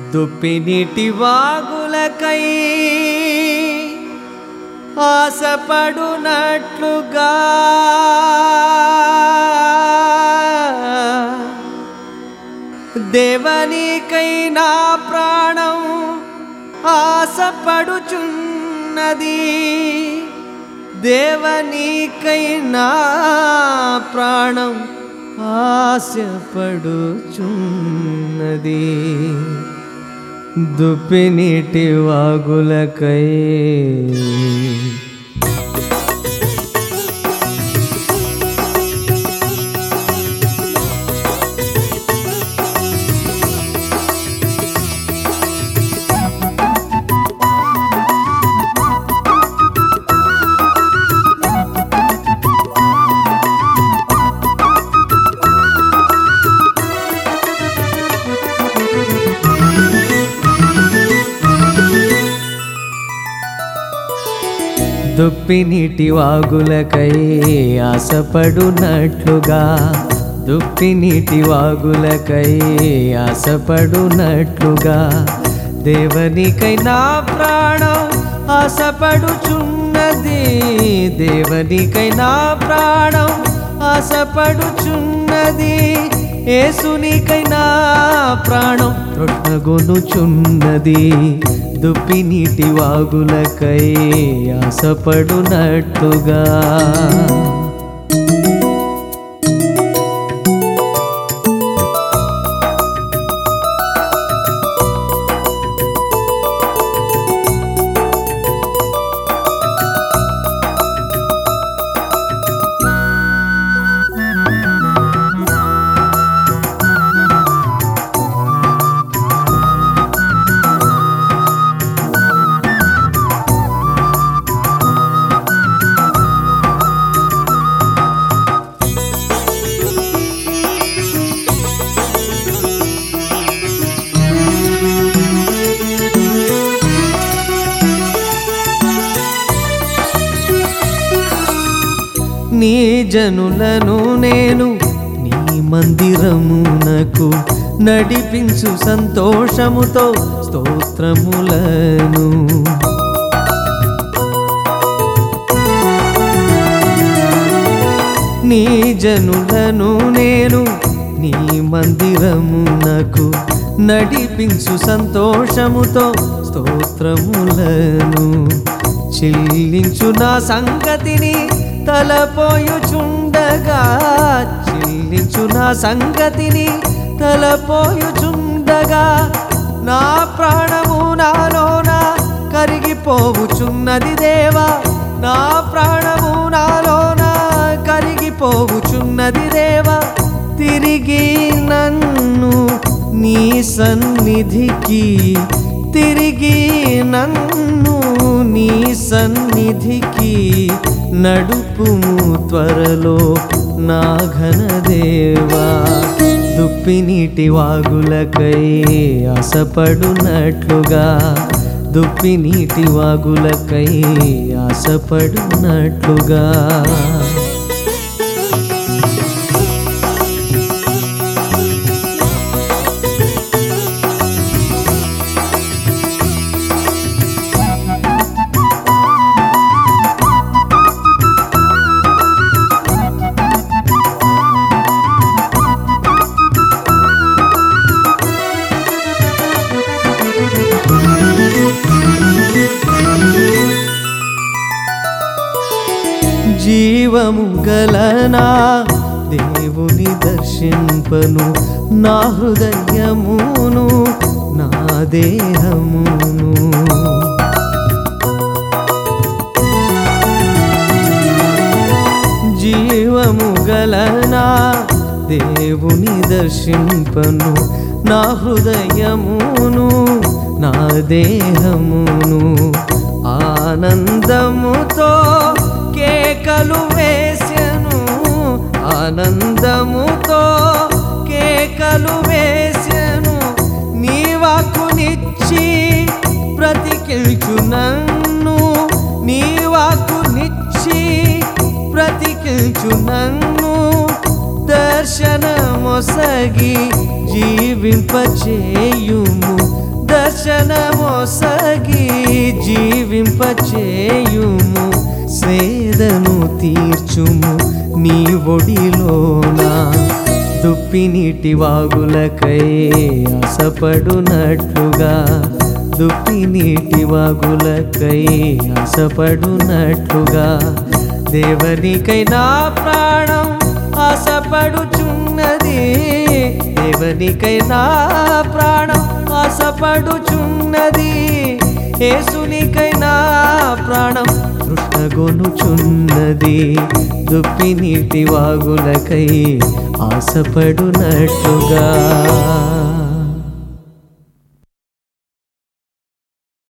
దుప్పినీటి వాగులకై ఆశపడునట్లుగా దేవనికై నా ప్రాణం ఆశపడుచున్నది దేవనికై నా ప్రాణం ఆశపడుచున్నది దుప్పినీటి వాగులకై దుప్పినీటి వాగులకై ఆశపడునట్లుగా దుప్పినీటి వాగులకై ఆశపడునట్లుగా దేవనికై నా ప్రాణం ఆశపడుచున్నది దేవనికై నా ప్రాణం ఆశపడుచున్నది ఏసునికై నా ప్రాణం తొట్టగొనుచున్నది దుప్పినీటి వాగులకై ఆశపడునట్టుగా నీ జనులను నేను నీ మందిరమునకు నడిపించు సంతోషముతో స్తోత్రములను నీ జనులను నేను నీ మందిరమునకు నడిపించు సంతోషముతో స్తోత్రములను చెల్లించు నా సంగతిని తలపోయుచుండగా చెల్లించు నా సంగతిని తలపోయుచుండగా నా ప్రాణము నాలోన కరిగిపోవుచున్నది దేవా నా ప్రాణము నాలోన కరిగిపోవుచున్నది దేవా తిరిగి నన్ను నీ సన్నిధికి తిరిగి నన్ను నీ సన్నిధికి నడుపుము త్వరలో నా ఘనదేవా దుప్పినీటి వాగులకై ఆశపడునట్లుగా దుప్పినీటి వాగులకై ఆశపడునట్లుగా జీవము గలనా దేవుని దర్శింపను నా హృదయమును నా దేహమును జీవము గలనా దేవుని దర్శింపను నా హృదయమును నా దేహమును ఆనందముతో కేకలు వేసెను ఆనందముతో కేకలు వేసెను నీ వాక్కునిచ్చి బ్రతికిల్చు నన్ను నీ వాక్కునిచ్చి బ్రతికిల్చు నన్ను దర్శనమొసగి జీవింపచేయుము దర్శనమొసగి జీవింపచేయుము సేదను తీర్చుము నీ ఒడిలోనా దుప్పి నీటి వాగులకై ఆశపడునట్లుగా దుప్పి నీటి వాగులకై ఆశపడునట్లుగా దేవనికై నా ప్రాణం ఆశపడుచున్నది దేవనికై నా ప్రాణం ఆశపడుచున్నది ఏసునికై నా ప్రాణం తృష్ణగొనుచున్నది దుప్పి నీటి వాగులకై ఆశపడునట్టుగా